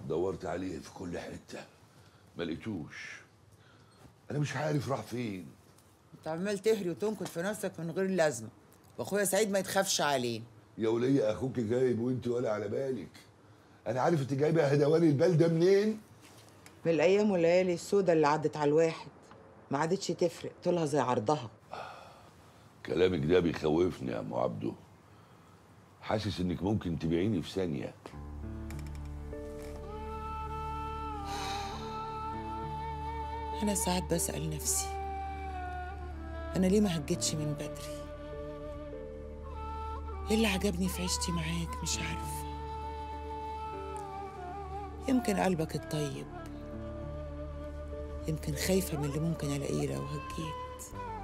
دورت عليه في كل حته ما لقيتوش انا مش عارف راح فين انت عمال تهري وتنكد في نفسك من غير لازمه واخويا سعيد ما يتخافش عليه يا ولية اخوك جايب وانت ولا على بالك انا عارف انت جايبه هدوان البال ده منين من الايام والليالي السوداء اللي عدت على الواحد ما عادتش تفرق طولها زي عرضها كلامك ده بيخوفني يا ام عبده حاسس انك ممكن تبيعيني في ثانيه انا ساعات بسال نفسي انا ليه ما هجتش من بدري ايه اللي عجبني في عيشتي معاك مش عارفه يمكن قلبك الطيب يمكن خايفه من اللي ممكن الاقيه لو هجيت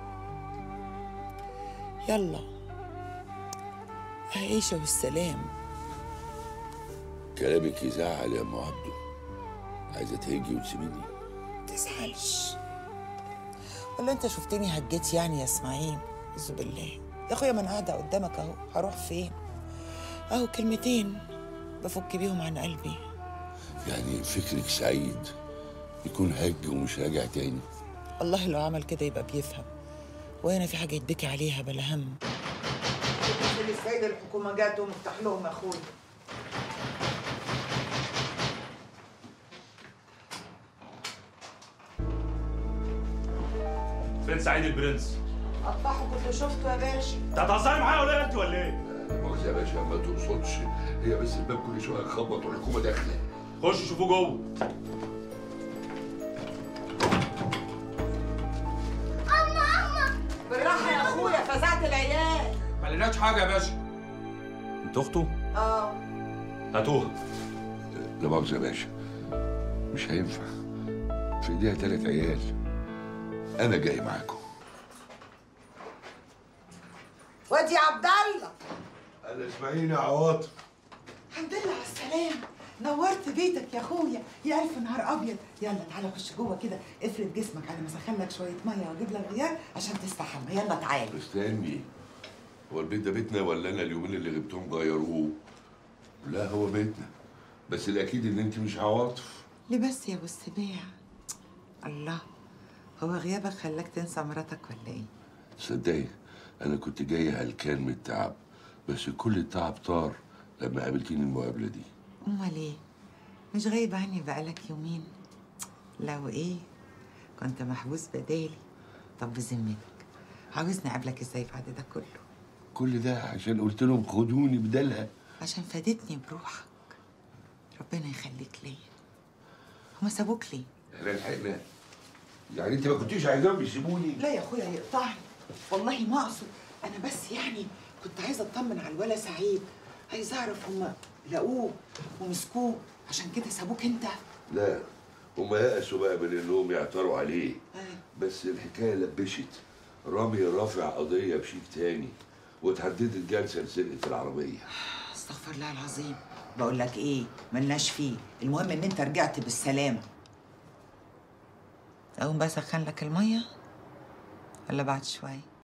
يلا عيشه والسلام كلامك يزعل يا ام عبده عايزه تهجي وتسيبيني تزعلش ولا انت شفتني هجيت يعني يا اسماعيل اعوذ بالله يا اخويا ما انا قاعده قدامك اهو هروح فين اهو كلمتين بفك بيهم عن قلبي يعني فكرك سعيد يكون هج ومش راجع تاني والله لو عمل كده يبقى بيفهم وهنا في حاجه يتبكي عليها بلا هم السيد الحكومه جات ومفتح لهم اخويا فين سعيد البرنس؟ قطعه كنت شفته يا باشا انت هتهزري معايا ولا إيه انت ولا ايه؟ مؤاخذة يا باشا ما تقصدش هي بس الباب كل شويه يخبط والحكومه داخله خش شوفوه جوه بالراحه يا اخويا فزعت العيال ما لقيناش حاجه يا باشا انت اخته؟ اه هاتوها لا مؤاخذة يا باشا مش هينفع في ايديها تلات عيال انا جاي معاكم وادي يا عبد الله انا اسماعيل يا عواطف الحمد لله على السلامة نورت بيتك يا اخويا يا الف نهار ابيض يلا تعالى خش جوه كده افرد جسمك على ما اسخن لك شويه ميه واجيب لك غيار عشان تستحمى يلا تعالى استني هو البيت ده بيتنا ولا انا اليومين اللي غبتهم غيروه لا هو بيتنا بس الاكيد ان انت مش عواطف ليه بس يا ابو السباع الله هو غيابك خلاك تنسى مراتك ولا ايه تصدقي انا كنت جاي هلكان من التعب بس كل التعب طار لما قابلتيني المقابله دي امال ايه مش غايب عني بقالك يومين لو ايه كنت محبوس بدالي طب بذمتك عاوزني اقابلك ازاي بعد ده كله كل ده عشان قلت لهم خدوني بدالها عشان فادتني بروحك ربنا يخليك ليا هما سابوك ليه احنا لحقنا يعني انت ما كنتيش عايزاهم يسيبوني لا يا اخويا يقطعني والله ما اقصد انا بس يعني كنت عايزه اطمن على الولا سعيد عايزه اعرف هما لقوه ومسكوه عشان كده سابوك انت لا هما يأسوا بقى من انهم يعثروا عليه آه. بس الحكايه لبشت رامي رافع قضيه بشيك تاني وتحددت جلسه لسرقه العربيه استغفر الله العظيم بقول لك ايه ملناش فيه المهم ان انت رجعت بالسلامه اقوم بقى اسخن لك الميه ولا بعد شويه